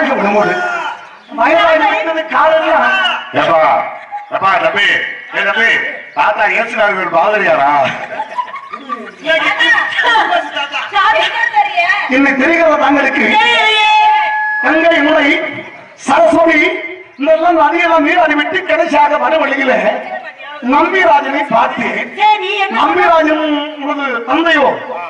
வாழ்க உடம்போடு வயதாகி விட்டது காலெல்லாம் ஏப்பா ஏப்பா தம்பி ஏ தம்பி தாத்தா இயேசுநாதர் பாதிரியாரா இன்னைக்கு தெரிகிறத தங்களுக்கு கங்கை முறை சரஸ்வதி இதெல்லாம் நதியெல்லாம் நீராடி விட்டு கடைசியாக வடவழியில நம்பிராஜனை பார்த்து நம்பிராஜன் உனது தந்தையோ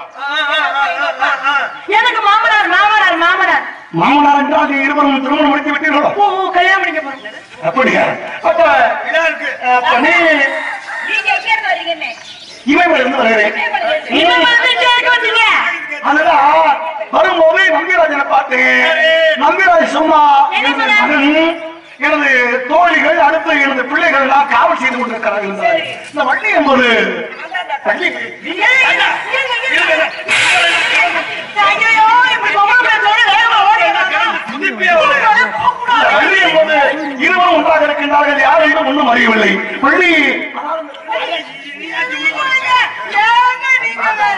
எனக்கு மாமனார் மாமனார் மாமனார் மாமனார் என்றால் நீ இருவரும் திருமணம் முடித்து விட்டீர்களோ ஓ ஓ, கல்யாணம் பண்ணிக்க போறேன் அப்படியா அப்ப அப்ப நீ நீங்க எங்க இருந்து வரீங்கன்னு இமைமலை இருந்து வருகிறேன் இப்ப வந்து கேட்க வந்தீங்க அதெல்லாம் வரும்போது நம்பிராஜனை பார்த்து நம்பிராஜ் சும்மா என்ன எனது சொன்னார்? மகன் எனது தோழிகள் அடுத்து எனது பிள்ளைகள் எல்லாம் காவல் செய்து கொண்டிருக்கிறார்கள் என்றார். இந்த வள்ளி என்பது வள்ளி ஐயோ இப்படி பொம்மை பேசோட வேகமா ஓடிடுறாங்க. இந்த வள்ளி என்பது இருவரும் ஒன்றாக இருக்கின்றார்கள் யார் என்றும் ஒன்றும் அறியவில்லை வள்ளி ஏங்க நீங்க வேற?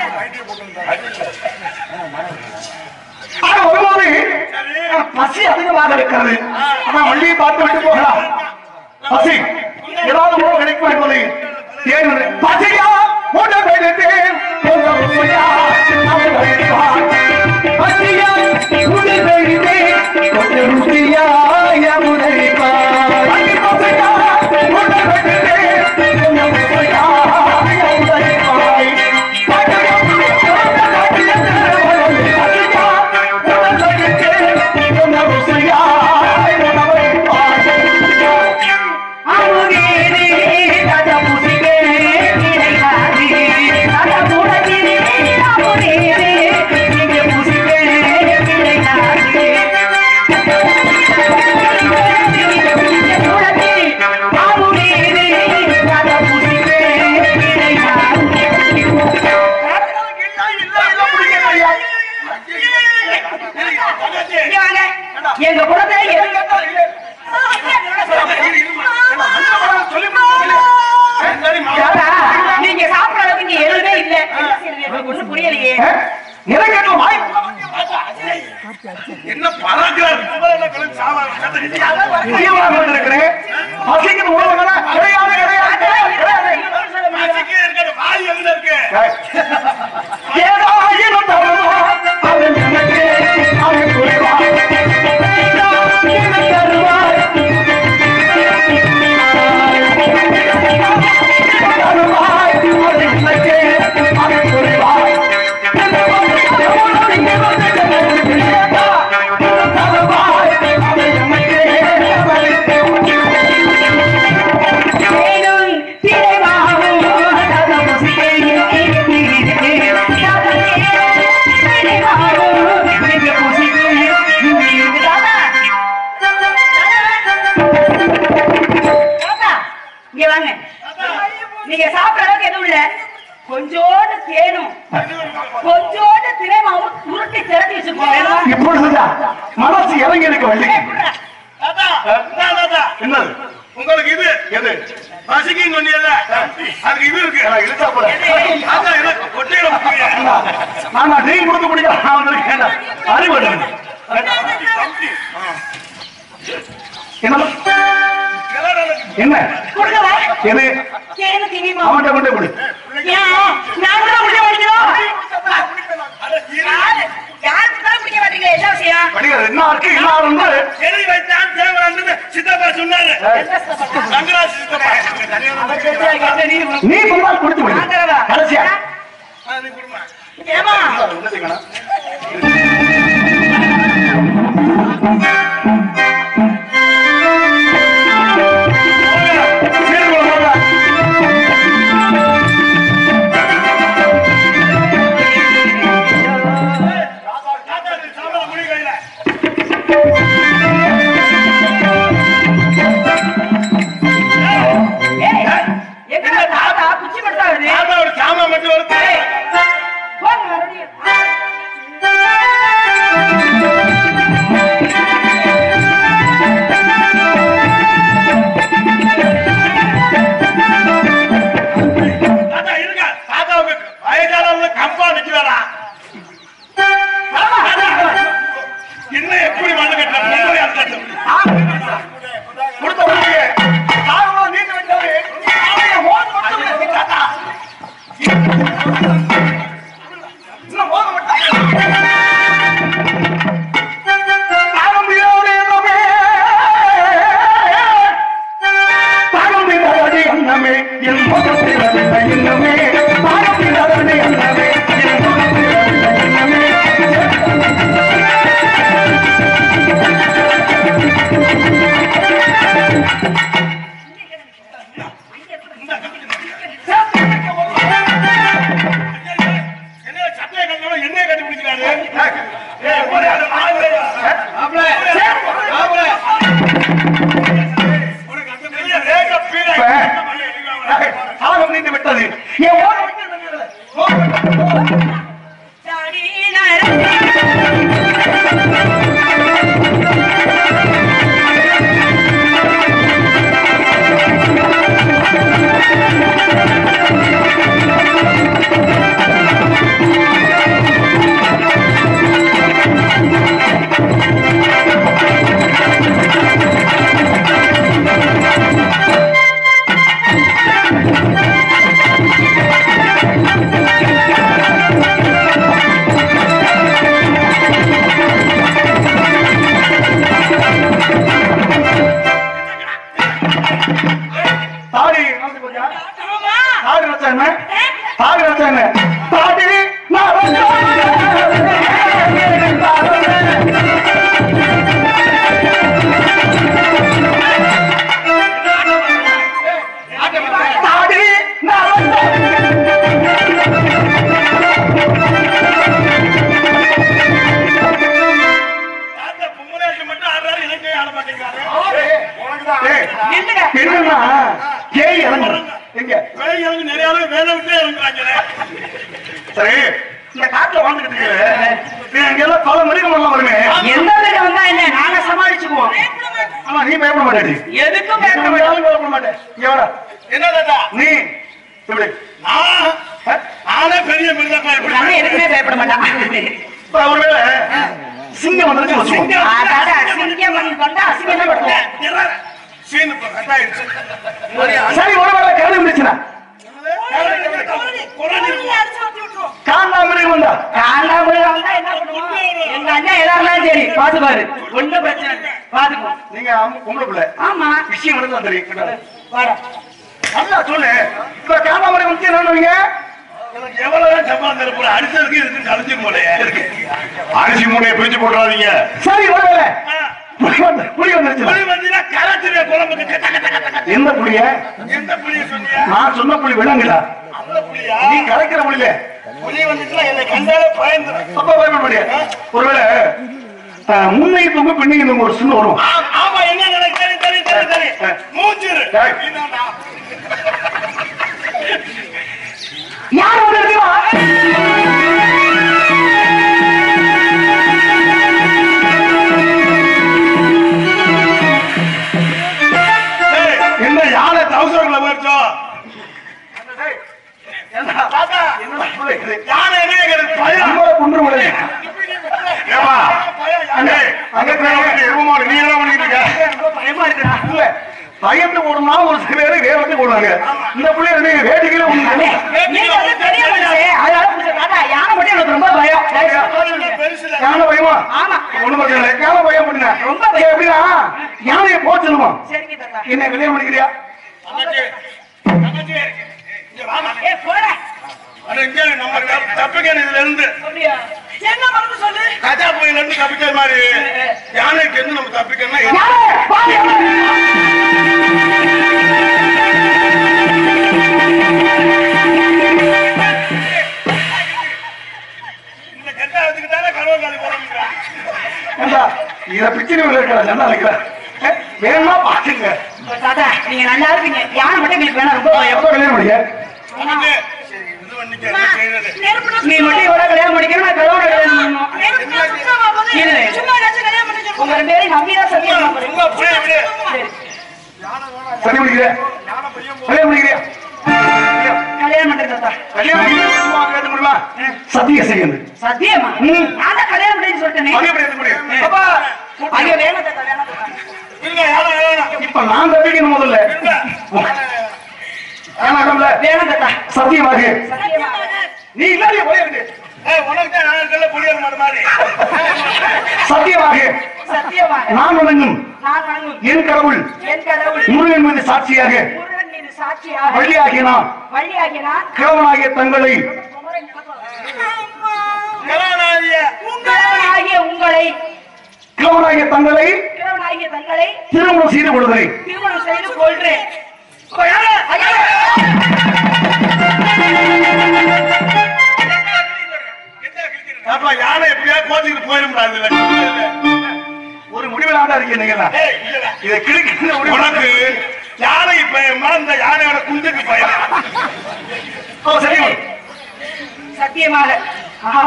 ஆக வரும்போது பசி அதிகமாக இருக்கிறது அதான் வள்ளியை பார்த்து விட்டு போகலாம் பசி ஏதாவது உணவு கிடைக்கும் என்பது தேன் பசியா உணவு கிடைத்தேன். உணவு பசியா, உணவு கிடைப்பான். பசியா உணவு கிடைத்தேன். கொஞ்சம் ருசியாய உழைப்பான். வள்ளி பசியா உணவு கிடைத்தேன். கொஞ்சம் ருசியாய உழைப்பாய். பசியா உணவு கிடைத்தேன். பசியா உணவு கிடைத்தேன். கொஞ்சம் ருசியாய உழைப்பாய். அமுதேனே, தத புசிகே, கிடைக்காதே. தத புடத்திலே, அமுதேனே, இங்கே புசிகே, கிடைக்காதே. இங்கே புடத்தி, அமுதேனே, தத புசிகே, கிடைக்காதே. இங்க வாங்க. எங்க குலத்துல எதுங்க தாத்தா, நீங்க சாப்பிடுற அளவுக்கு இங்க எதுவுமே இல்ல எனக்கு ஒண்ணும் புரியலையே எனக்கு வாய் என்ன பறக்கிறார் அதிகமாக வந்திருக்கிறேன் பசிக்கிற உணவுகளா கிடையாது கிடையாது கிடையாது கிடையாது வாய் எங்க இருக்கு ஏதாயினும் தருவா, அவன் எனக்கு அவன் குறைவாய். ஏதாயினும் தருவாய். தருவாய், அவன் எனக்கு அவன் குறைவாய். தருவாய், அவன் எனக்கு அவன் தேனும் திரைவாகும் தத புசியே திரைவாகும் இங்கே புசியே இங்கே இருக்கு தாத்தா தாத்தா இங்க வாங்க நீங்க சாப்பிடுற அளவுக்கு எதுவும் இல்ல கொஞ்சோண்டு தேனும் கொஞ்சோண்டு திரைமாவும் உருட்டி திரட்டி வச்சுக்கோங்க வேணுமா? இப்பொழுதுதான் மனசு இறங்கி இருக்க வள்ளி என்னது உங்களுக்கு இது எது பசிக்கும் சொன்னீங்கல்ல அதுக்கு இது இருக்கு எனக்கு இழுத்தா போல. அதான் இது கொட்டையில முக்கியம் நான் நான் ட்ரீம் கொடுத்து குடிக்கிறேன் நான் வந்திருக்கேன் அறிவு என்ன என்ன கொடுக்கவா எது தேனு திணிமா அவன்கிட்ட கொண்டு கொடு ஏன் நான் கூட முடிய மாட்டேங்கிறோம் யாரு யாருக்கு தான் பிடிக்க மாட்டீங்க என்ன விஷயம் படிக்கிறது என்ன இருக்கு என்ன இருந்து எழுதி வைத்தான் தேவரான்னு சித்தப்பா சொன்னாரு ரங்கராஜ் சித்தப்பா நீ சொன்னால் குடித்து விடு கடைசியா ஆ, நீ கொடுமா ஏமா என்ன செய்யணும்? சீக்கிரம் வாங்க. தாத்தா நீ சாப்பிட முடியல எங்க தாத்தா குச்சி மட்டும் தான் வருது தாத்தா ஒரு சாமான் மட்டும் வருது போங்க மறுபடியும். தாத்தா இருங்க தாத்தாவுக்கு வயதானவங்க கம்பா நிக்கிறாரா இன்னும் எப்படி மண்ணு கட்டுறாரு யாரு ஏய், போடி, அந்த மாப்பிள்ளை. உனக்கு அந்த பெரிய ரேக பீடை. ஏய், சாகம் நீண்டு விட்டது என் ஓட விட்டு நின்னுடுறேன். ஓட விட்டு. தாடி நர- தாடி வந்து கொஞ்சம். ஆமா. தாடி வச்சா என்ன? தாடி வச்சா என்ன? தாடி நான் தாடி நான் அந்த பொம்பளையாட்டி மட்டும் ஆடுறாரு, எனக்கே ஆட மாட்டேங்கிறாரு. ஏய், நில்லுங்க. என்னன்னா கேய் இறங்கு எங்க வேலை இறங்கி நிறைய ஆளு வேலை விட்டே இறங்குறாங்களே. சரி இந்த காட்டுல வாழ்ந்துட்டு இருக்கு நீ எல்லாம் பல மிருகம் எல்லாம் வருமே எந்த பேர் வந்தா என்ன நாங்க சமாளிச்சுக்குவோம் ஆமா நீ பயப்பட மாட்டேடி எதுக்கும் பயப்பட பயப்பட மாட்டோம். பயப்பட மாட்டேன் இங்க வாடா. என்ன தாத்தா? நீ இப்படி நான் ஆ? நானே பெரிய மிருகமா எப்படி நம்ம எதுக்குமே பயப்பட மாட்டான் இப்ப ஒருவேளை சிங்கம் வந்துருச்சு வச்சுக்கோ அதாடா, சிங்கம் வந்து வந்தா அசிங்கம் தான் படுத்துவோம். சீனு இப்ப cut ஆயிடுச்சு. சரி ஒருவேளை கரடி வந்துச்சுன்னா குரங்கு காண்டாமிருகம் வந்தா காண்டாமிருகம் வந்தா என்ன பண்ணுவோம்? எங்க அண்ணன் எதா இருந்தாலும் சரி, பாத்துப்பாரு. ஒண்ணும் பிரச்சனை இல்லை. பாத்துக்குவோம். நீங்க அம்- பொம்பளை பிள்ளை ஆமா விஷயம் வந்து தெரியும் வாடா. நல்லா சொல்லு இப்ப காண்டாமிருகம் வந்து என்ன பண்ணுவீங்க எனக்கு எவ்வளவுதான் சம்பளம் தரப்போற அடிச்சதுக்கு இதுக்கு கலைஞ்சு போலையே அரிசி மூடையை பிரிச்சு போட்டுறாதீங்க சரி ஒருவேளை புலி வந்து புலி வந்துருச்சு புளி வந்தீங்கன்னா கரைச்சிருவே குழம்புக்கு கட்ட கட்ட கட்ட கட்ட. எந்த புலிய எந்த புளிய சொன்னீங்க நான் சொன்ன புலி விளங்குடா அந்த புளியா நீ கரைக்கிற புலியில புளி வந்துச்சுன்னா என்னை கண்டாலே பயந்து அப்ப பயப்பட முடியாது ஒருவேளை அஹ், முன்னைக்கு தொங்கு பின்னைக்கு தொங்கு ஒரு சின்ன வரும் ஆ- ஆமா என்ன எனக்கு தெரியும் தெரியும் தெரியும் தெரியும் மூச்சிரு ஏய். இதான்டா. யார் வந்து தெரியுமா ஏய், என்ன யானை தௌசண்ட்ல போயிடுச்சோம் தாத்தா யானை என்ன எனக்கு பயம் நம்மள குன்று முடியாது ஏப்பா அங்க அங்கே அங்க அங்க எருமாடு நீ என்ன பண்ணிட்டு இருக்க பயமா இருக்குடா இல்ல பயந்து போடணும்னா ஒரு சில பேரு வேவத்தை போடுவாங்க இந்த புள்ளி வந்து வேடிக்கையில ஒண்ணு நீங்க வந்து பெரிய மனுஷன். அதனால புடிச்ச தாத்தா, யானை மட்டும் எனக்கு ரொம்ப பயம். பெருசுல யானை பயமா ஆமா. ஒண்ணு பிரச்சனை இல்லை யானை பயம் பண்ணுங்க ரொம்ப பயம். எப்படின்னா யானையை போச்சுமா சரிங்க தாத்தா. என்ன கல்யாணம் பண்ணிக்கிறியா தங்கச்சி தங்கச்சி இங்க வாமா ஏய், போடா. அட இங்க நம்ம தப்பிக்கணும் இதுல இருந்து அப்படியா? என்ன மறந்து சொல்லு கஜா புயல இருந்து தப்பிக்கிற மாதிரி யானைக்கு இருந்து நம்ம தப்பிக்கணும்னா என்ன? யானை பாரு இந்த கெட்டாவதுக்கு தானே கருவ காலி போட முடியும் ஏண்டா இத பிச்சினி இருக்கிற நல்லா இருக்கிற வேணுமா பாத்துங்க தாத்தா நீங்க நல்லா இருப்பீங்க யானை மட்டும் எங்களுக்கு வேணாம் ரொம்ப பயம் எப்ப கல்யாணம் பண்ணிக்க உனக்கு சரி இது பண்ணிக்க என்ன செய்யறது நீ மட்டும் இவ்வளவு கல்யாணம் பண்ணிக்கணும் நான் கல்யாணம் கல்யாணம் பண்ணணும் இல்ல. உங்க ரெண்டு பேரையும் நம்பிதான் சத்தியம் பண்றேன். சும்மா புரிய விடு சரி. சரி பண்ணிக்கிறியா கல்யாணம் பண்ணிக்கிறியா கல்யாணம் பண்றேன் தாத்தா கல்யாணம் பண்ணிக்கிறியா? சும்மா கேட்க முடியுமா சத்தியம் செய்யுது சத்தியமா ம். நான் தான் கல்யாணம் பண்ணி சொல்லிட்டேனே அது எப்படி இருக்க முடியும் அப்பா ஐயோ வேணும் தாத்தா வேணாம் தாத்தா. இல்ல யானை வேணாம் இப்ப நான் தப்பிக்கணும் முதல்ல ஏன்னா வேணும் தாத்தா சத்தியமாக சத்தியமா நீ இல்லாத போயிருக்கு ஏய் உனக்கு தான் நான் இருக்கல புளியர் மாடு மாதிரி சத்தியமாக சத்தியமா நான் வணங்கும் நான் வணங்கும் என் கடவுள் என் கடவுள் முருகன் மீது சாட்சியாக முருகன் மீது சாட்சியாக வழியாகிய நான் வழியாகி நான் கிழவனாகிய தங்களை கலாநாதிய உங்களாகிய உங்களை கிழவனாகிய தங்களை கிழவனாகிய தங்களை திருமணம் செய்து கொள்கிறேன் திருமணம் செய்து கொள்றேன் கொள்ளாத. ஐயோ! அப்ப யானை எப்படியா கோச்சிட்டு போயிடும் அதுல ஒரு முடிவிலாத இருக்கீங்க நீங்களா ஏய், இல்லடா. இதை கிழக்கு உனக்கு யானை பயமா இந்த யானையோட குண்டுக்கு பயம் ஓ சரி சத்தியமாக ஆஹா.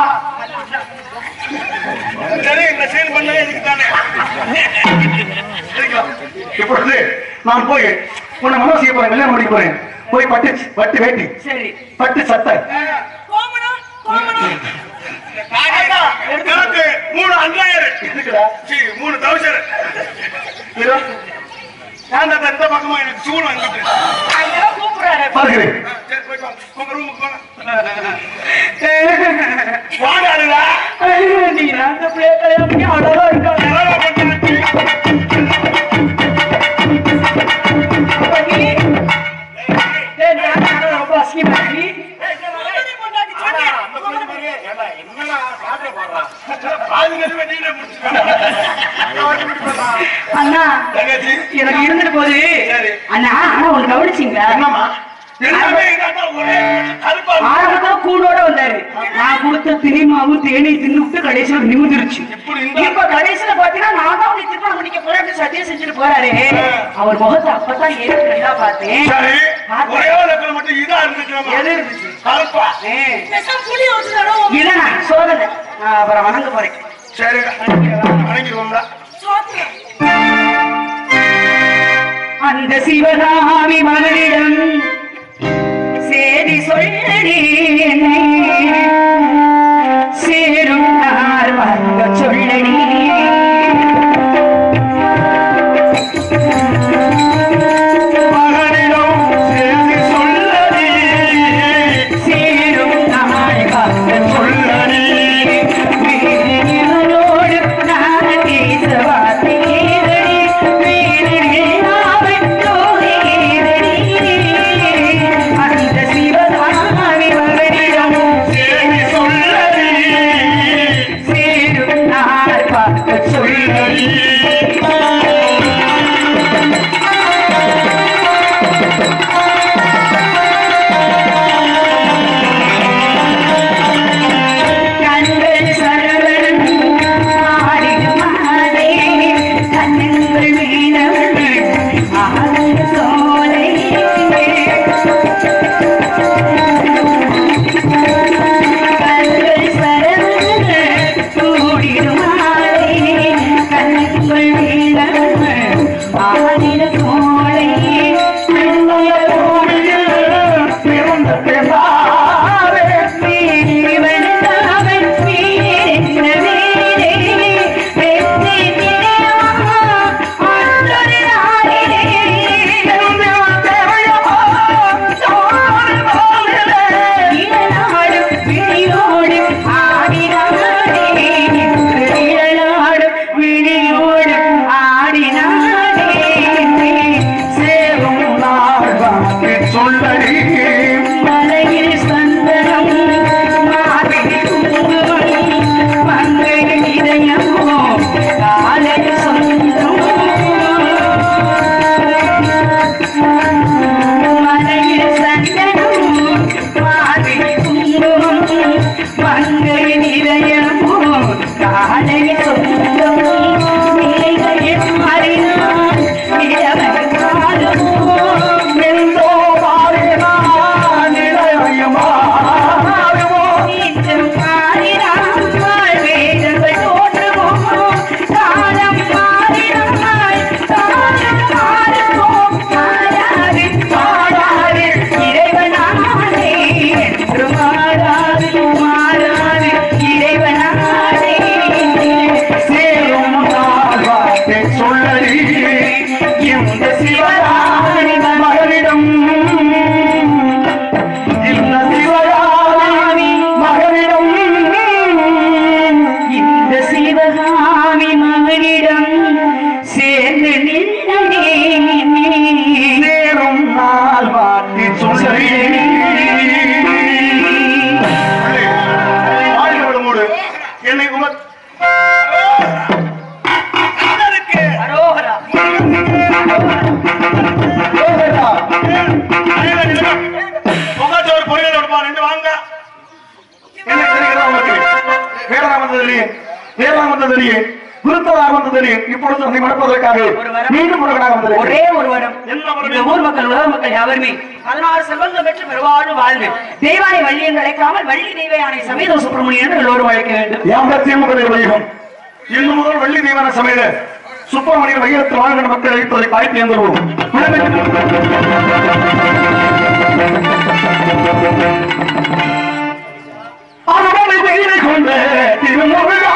சரி இந்த சீன் பண்ணவே இதுக்கு தானே சரிங்களா? இப்பொழுது நான் போய் உன்னை மனம் செய்ய போறேன் கல்யாணம் முடிக்க போறேன் போய் பட்டு பட்டு வேட்டி சரி பட்டு சட்டை கோமணம் கோமணம் எனக்கு மூணு அஞ்சாயிரம் இருக்குடா சீ, மூணு தௌசண்ட் இதோ ஏன்டா இந்த பக்கமா எனக்கு சூடு வந்துட்டு அங்கெல்லாம் கூப்பிடுறாரு பார்க்கிறேன் ஆ, சரி போயிட்டு வாங்க உங்க ரூமுக்கு போங்க வாடாடுடா நீ அந்த பிள்ளைய கல்யாணம் பண்ணி அழகா இருக்காங்க என்னடா பண்ற? ஏய், நீ ஆனா ஆனா ரொம்ப அசிங்கமா இருக்கு. பொண்டாட்டி சொன்னேன் பாதி நேரமே நீனே முடிச்சுக்க. அண்ணா தங்கச்சி எனக்கு இருந்துட்டு போகுது சரி. அண்ணா ஆனா ஒண்ணு கவனிச்சிங்களா என்னம்மா எல்லாமே இதாண்டா ஒரே கருப்பா இருக்கு. ஆரம்பத்துல கூடோட வந்தாரு நான் கொடுத்த திணிமாவும் தேனி தின்னுட்டு கடைசியில நிமிந்துருச்சு இப்படி இந்த- இப்ப கடைசியில பாத்தீங்கன்னா நான் தான் உன்னை திருமணம் முடிக்க போறேன் அப்படின்னு சத்தியம் செஞ்சுட்டு போறாரு அவர் முகத்தை அப்பதான் ஏற்று நல்லா பார்த்தேன் சரி பார்த்தேன். ஒரே ஒரு இடத்துல மட்டும் இதா இருந்துச்சு எது இருந்துச்சு கருப்பா ஏ, பேசாம புளி வச்சுதானோ இல்லண்ணா சோதனை நான் அப்புறம் வணங்க போறேன் சரி வணங்கிடுவோம்ல சோத்துங்க அந்த சிவகாமி மகனிடம் சேதி சொல்லடி சேரும் நார் வாங்க சொல்லடி மகனிடம் செய்தி சொல்லடி சேரும் நாள் வாங்க சொல்லடி வீரனோடு நான் பேச வார்த்தையேதடி வீரனாவன் தோகையேதடி அந்த சிவகாமி மகனிடம் செய்தி சொல்லடி சேரும் நாள் பார்க்க சொல்லடி கண்கள் சரவணன் ஆடிடுமாதே கண்ணங்கள் மீனவன் ஆனந்த சோலை கண்கள் சரவணன் கூடிடுமாதே கண்ணங்கள் மீனவன் ஆனந்த சோலை கண்கள் கோவில் பிறந்த பிறந்தாரே சேவும் நாள் வாக்கு சொல்லடி மலையில் சந்தனம் மார்பில் குங்குமம் மங்கையில் இதயமோ காலையில் சொந்தம் மலையில் சந்தனம் மார்பில் குங்குமம் மங்கையில் இதயமோ காலையில் சொந்தம் நிலைகளில் மாறினான் நிலவன் காலமோ நின்றோ மாறினா நிலையமா நீச்சம் மாறினான் வேதங்கள் தோற்றுமோ காலம் மாறினாய் காலம் மாறுமோ மாறாது மாறாது இறைவனானே என்று மாறாது மாறாது இறைவனானே சேரும் நாள் வாக்கு சொல்லடி இந்த சிவராணி மகனிடம் இந்த சிவராணி மகனிடம் இந்த சிவகாமி மகனிடம் சேர்ந்து நின்றனே சேரும் நாள் வாக்கு சொல்லடி வாழ்கிறோடு மூடு என்னை உம இருக்கு அரோகரா யோகேஷா, பொங்கச்சோறு பொரியல் எடுப்பா ரெண்டு வாங்க என்ன தெரிகிறதா உனக்கு நேராக வந்தது தெரியும் நேராக வந்தது தெரியும் விருத்தமாக வந்தது தெரியும் இப்பொழுது உன்னை மணப்பதற்காக ஒரு வரம். மீண்டும் முருகனாக வந்தது ஒரே ஒரு வரம் என்ன வரம்? இந்த ஊர் மக்கள் உலக மக்கள் யாவருமே பதினாறு செல்வங்கள் பெற்று பெருவாழ்வு வாழ்ந்து தெய்வானை வள்ளி என்று அழைக்காமல் வள்ளி தெய்வ யானை சமேத சுப்பிரமணியன் என்று எல்லோரும் அழைக்க வேண்டும் யாம்பத்தியம் வைகம் இன்று முதல் வெள்ளி தெய்வான சமையல சுப்பிரமணியன் வைரத்தில் வாழ்கிற மக்கள் அழைப்பதை காய்த்து எந்தருவோம் அருமனை வெயிலை கொண்ட திருமுருகா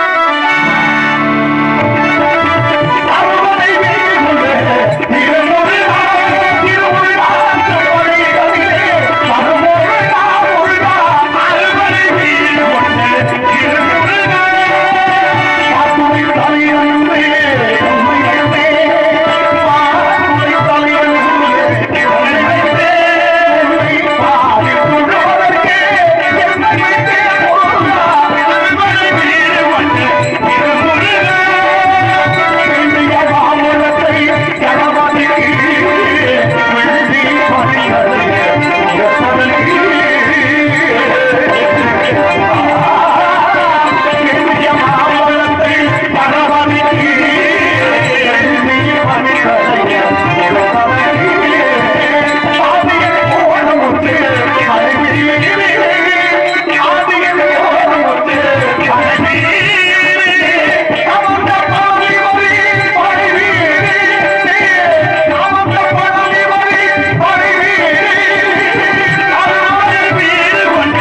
அருமனை வெயிலை கொண்ட திருமுருகா திருமுருகா திருவடிகளிலே மறுமுருகா முருகா அருமனை வெயிலை கொண்ட திருமுருகா பாட்டுரை தலையன்பே உம்மையன்பே பாட்டுரை தலையன்பே உம்மையன்பே உம்மை பாடித்துள்ளவர்க்கே என்னை வைத்தே முருகா அருமனை வெயிலை கொண்ட திருமுருகா இந்திய மாமூலத்தை கணவனுக்கு விழுதி பணிகளை இந்திய மாமூலத்தை கணவனுக்கு விழுதி பணிகளை ஆதியில் ஓணமுத்து அறிவியலே ஆதியில் ஓணமுத்து அறிவியலே அமர்ந்த பாதி வரி பணிவீரே அமர்ந்த பாதி வரி பணிவீரே அருமை வீடு கொண்ட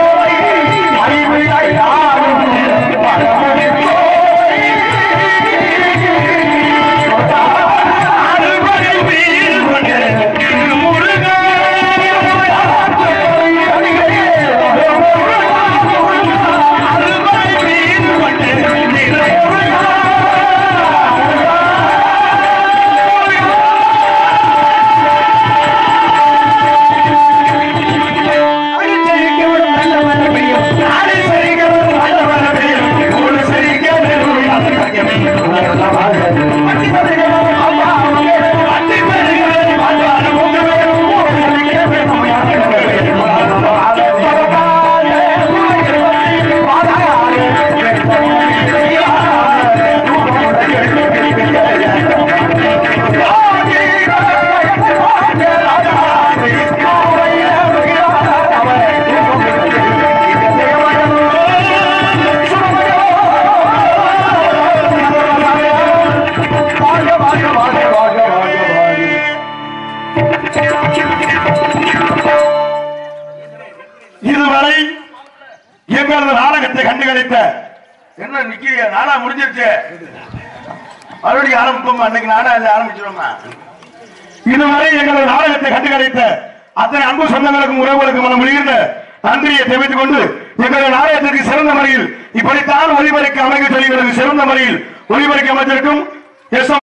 அறிவிழை யாரும் என்ன நிக்கிறீங்க நாடா முடிஞ்சிருச்சு மறுபடியும் ஆரம்பிப்போமா அன்னைக்கு நாடா இல்ல ஆரம்பிச்சிருவோமா இதுவரை எங்களது நாடகத்தை கண்டுகளித்த அத்தனை அன்பு சொந்தங்களுக்கும் உறவுகளுக்கும் மனம் முடிகின்ற நன்றியை தெரிவித்துக் கொண்டு எங்களது நாடகத்திற்கு சிறந்த முறையில் இப்படித்தான் ஒளிபரக்க அமைக்க சொல்லி சிறந்த முறையில் ஒளிபரக்க அமைச்சிருக்கும் எஸ்